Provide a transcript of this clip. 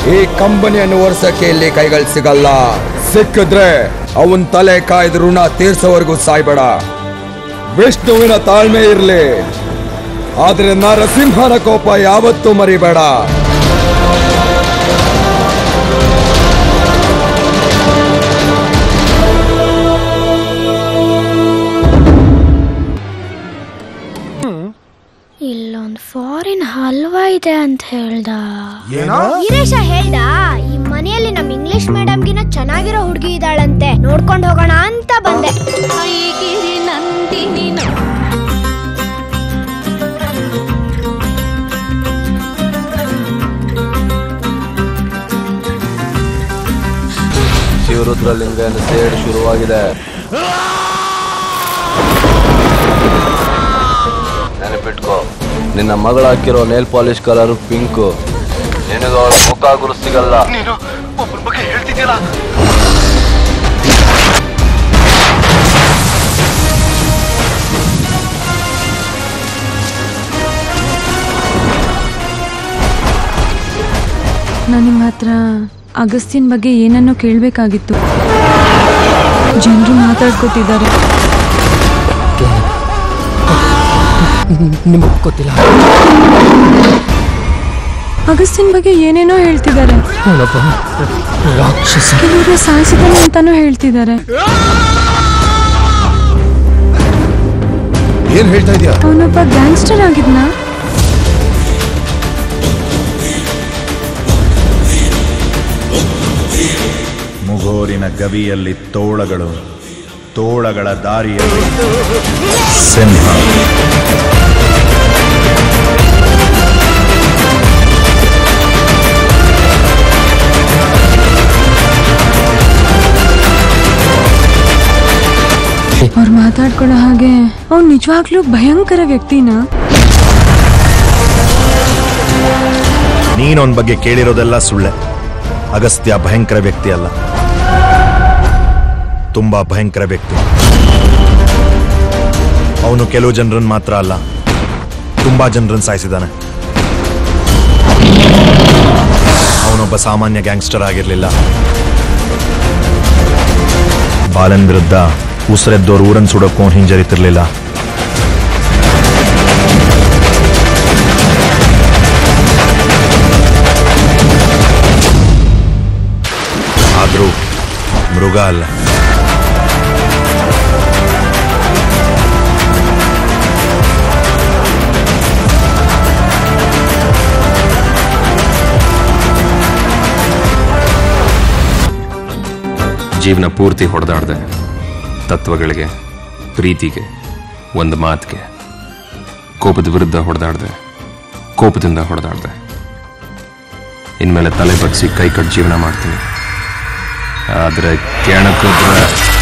ಈ ಕಂಬನಿಯನ್ನು ಒರ್ಸಕ್ಕೆ ಇಲ್ಲಿ ಕೈಗಳು ಸಿಗಲ್ಲ ಸಿಕ್ಕಿದ್ರೆ ಅವನ್ ತಲೆ ಕಾಯ್ದ ಋಣ ತೀರ್ಸೋವರೆಗೂ ಸಾಯ್ಬೇಡ ವಿಷ್ಣುವಿನ ತಾಳ್ಮೆ ಇರ್ಲಿ ಆದ್ರೆ ನರಸಿಂಹನ ಕೋಪ ಯಾವತ್ತೂ ಮರಿಬೇಡ ಇಲ್ಲೊಂದು ಫಾರಿನ್ ಹಲ್ವಾ ಇದೆ ಅಂತ ಹೇಳ್ದ ವೀರೇಶ ಹೇಳ್ದ ಈ ಮನೆಯಲ್ಲಿ ನಮ್ ಇಂಗ್ಲಿಷ್ ಮೇಡಮ್ಗಿನ ಚೆನ್ನಾಗಿರೋ ಹುಡುಗಿ ಇದ್ದಾಳಂತೆ ನೋಡ್ಕೊಂಡು ಹೋಗೋಣ ಅಂತ ಬಂದೆ ಶಿವರುದ್ರಲಿಂಗನ ಸೇಡ್ ಶುರುವಾಗಿದೆ ನೆನಪಿಟ್ಕೋ ನಿನ್ನ ಮಗಳ ಹಾಕಿರೋ ನೇಲ್ ಪಾಲಿಶ್ ಕಲರ್ ಪಿಂಕು ನಿನಗ ಅವ್ರ ಮುಖ ಗುರು ಸಿಗಲ್ಲ ನೀನು ಒಬ್ಬನ ಬಗ್ಗೆ ಹೇಳ್ತಿದ್ಯಲ್ಲ ನಾನು ನಿಮ್ಮ ಹತ್ರ ಅಗಸ್ತ್ಯನ್ ಬಗ್ಗೆ ಏನನ್ನೋ ಕೇಳಬೇಕಾಗಿತ್ತು ಜನರು ಮಾತಾಡ್ಕೋತಿದ್ದಾರೆ ನಿಮಗೆ ಗೊತ್ತಿಲ್ಲ ಅಗಸ್ತ್ಯನ್ ಬಗ್ಗೆ ಏನೇನೋ ಹೇಳ್ತಿದ್ದಾರೆ ಅವನೊಬ್ಬ ರಾಕ್ಷಸ ಕೆಲವ್ರನ್ನ ಸಾಯಿಸಿದಾನೆ ಅಂತಾನೂ ಹೇಳ್ತಿದ್ದಾರೆ ಏನ್ ಹೇಳ್ತಾ ಇದೀಯ ಅವನೊಬ್ಬ ಗ್ಯಾಂಗ್ಸ್ಟರ್ ಆಗಿದ್ನಾ ಮುಗೋರಿನ ಗವಿಯಲ್ಲಿ ತೋಳಗಳು ತೋಳಗಳ ದಾರಿಯಲ್ಲಿ ಸಿಂಹ ಅವ್ರು ಮಾತಾಡ್ಕೊಳ್ಳೋ ಹಾಗೆ ಅವ್ನು ನಿಜವಾಗ್ಲೂ ಭಯಂಕರ ವ್ಯಕ್ತಿನಾ ನೀನೊಂದ್ ಬಗ್ಗೆ ಕೇಳಿರೋದೆಲ್ಲ ಸುಳ್ಳೆ ಅಗಸ್ತ್ಯ ಭಯಂಕರ ವ್ಯಕ್ತಿ ಅಲ್ಲ ತುಂಬಾ ಭಯಂಕರ ವ್ಯಕ್ತಿ ಅವನು ಕೆಲವು ಜನರನ್ನ ಮಾತ್ರ ಅಲ್ಲ ತುಂಬಾ ಜನರನ್ನ ಸಾಯಿಸಿದಾನೆ ಅವನೊಬ್ಬ ಸಾಮಾನ್ಯ ಗ್ಯಾಂಗ್ಸ್ಟರ್ ಆಗಿರ್ಲಿಲ್ಲ ಬಾಲನ್ ವಿರುದ್ಧ ಉಸಿರೆದ್ದೋರು ಊರನ್ ಸುಡೋಕ್ಕೂ ಹಿಂಜರಿತಿರ್ಲಿಲ್ಲ ಆದ್ರೂ ಮೃಗ ಅಲ್ಲ ಜೀವನ ಪೂರ್ತಿ ಹೊಡೆದಾಡ್ದೆ ತತ್ವಗಳಿಗೆ ಪ್ರೀತಿಗೆ ಒಂದು ಮಾತಿಗೆ ಕೋಪದ ವಿರುದ್ಧ ಹೊಡೆದಾಡ್ದೆ ಕೋಪದಿಂದ ಹೊಡೆದಾಡ್ದೆ ಇನ್ಮೇಲೆ ತಲೆ ಬಗ್ಸಿ ಕೈ ಕಟ್ ಜೀವನ ಮಾಡ್ತೀನಿ ಆದರೆ ಕೆಣಕಿದ್ರೆ